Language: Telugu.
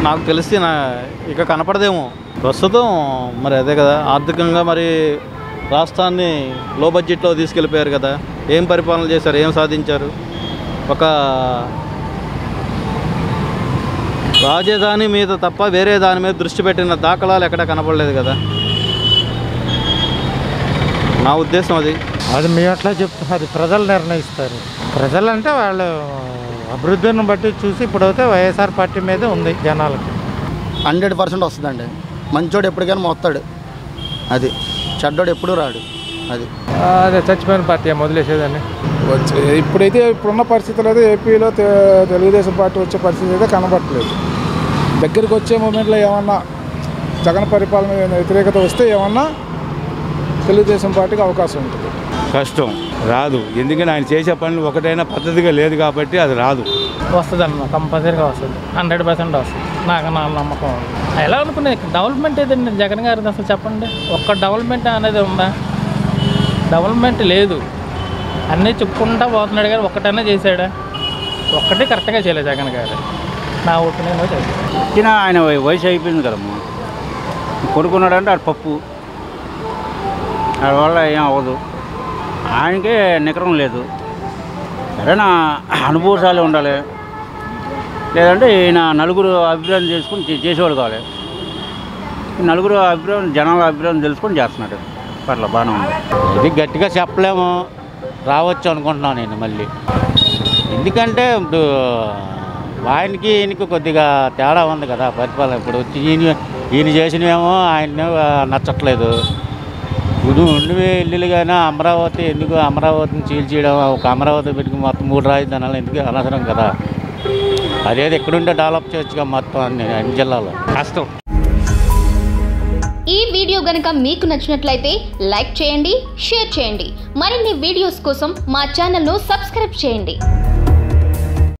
నాకు తెలిసి నా ఇక కనపడదేమో ప్రస్తుతం మరి అదే కదా ఆర్థికంగా మరి రాష్ట్రాన్ని లో బడ్జెట్లో తీసుకెళ్ళిపోయారు కదా ఏం పరిపాలన చేశారు ఏం సాధించారు ఒక రాజధాని మీద తప్ప వేరే దాని మీద దృష్టి పెట్టిన దాఖలాలు ఎక్కడ కనపడలేదు కదా నా ఉద్దేశం అది అది మేము ఎట్లా చెప్తాం అది ప్రజలు నిర్ణయిస్తారు ప్రజలు అంటే వాళ్ళు అభివృద్ధిని బట్టి చూసి ఇప్పుడైతే వైఎస్ఆర్ పార్టీ మీదే ఉంది జనాలకి హండ్రెడ్ పర్సెంట్ వస్తుందండి మంచోడు ఎప్పటికైనా మొత్తాడు అది చెడ్డోడు ఎప్పుడూ రాడు అది అదే చచ్చిపోయిన పార్టీ ఏం వదిలేసేదాన్ని వచ్చే ఇప్పుడైతే ఇప్పుడున్న పరిస్థితులు అయితే ఏపీలో తె- తెలుగుదేశం పార్టీ వచ్చే పరిస్థితి అయితే కనబడట్లేదు దగ్గరికి వచ్చే మూమెంట్లో ఏమన్నా జగన్ పరిపాలన మీద వ్యతిరేకత వస్తే ఏమన్నా తెలుగుదేశం పార్టీకి అవకాశం ఉంటుంది కష్టం రాదు ఎందుకంటే ఆయన చేసే పనులు ఒకటైనా పద్ధతిగా లేదు కాబట్టి అది రాదు వస్తుంది అన్న కంపల్సరీగా వస్తుంది హండ్రెడ్ పర్సెంట్ వస్తుంది నాకు నా నమ్మకం ఉంది. ఎలా అనుకునే డెవలప్మెంట్ ఏదండి జగన్ గారిది అసలు చెప్పండి ఒక్క డెవలప్మెంట్ అనేది ఉందా డెవలప్మెంట్ లేదు అన్నీ చెప్పుకుంటా పోతున్నాడు కానీ ఒక్కటన్నా చేశాడా ఒక్కటే కరెక్ట్గా చేయలేదు జగన్ గారు నా ఓటు నేను చేశాను ఇచ్చిన ఆయన వయ- వయసు అయిపోయింది కదమ్మా కొనుక్కున్నాడంటే అది పప్పు దాని వల్ల ఏం అవ్వదు ఆయనకే నికరం లేదు సరేనా అనుభవశాలి ఉండాలి లేదంటే ఈయన నలుగురు అభిప్రాయం చేసుకుని చే- చేసేవాడు కావాలి ఈ నలుగురు అభిప్రాయం జనాల అభిప్రాయం తెలుసుకొని చేస్తున్నాడు పర్ల బాగానే ఉంది ఇది గట్టిగా చెప్పలేము రావచ్చు అనుకుంటున్నాను నేను మళ్ళీ ఎందుకంటే ఇప్పుడు ఆయనకి ఈయనకి కొద్దిగా తేడా ఉంది కదా పరిపాలన ఇప్పుడు వచ్చి ఈయన ఈయన చేసినవేమో ఆయన నచ్చట్లేదు ఇప్పుడు ఉండివి ఇల్లులుగానే అమరావతి ఎందుకు అమరావతిని చీల్చేయడం ఒక అమరావతి పెట్టుకుని మొత్తం మూడు రాజధానాలు ఎందుకు అనవసరం కదా అదేది ఎక్కడుంటే డెవలప్ చేయొచ్చుగా మొత్తం అన్ని అన్ని జిల్లాలో కష్టం ఈ వీడియో గనుక మీకు నచ్చినట్లయితే లైక్ చేయండి షేర్ చేయండి మరిన్ని వీడియోస్ కోసం మా ఛానల్ను సబ్స్క్రైబ్ చేయండి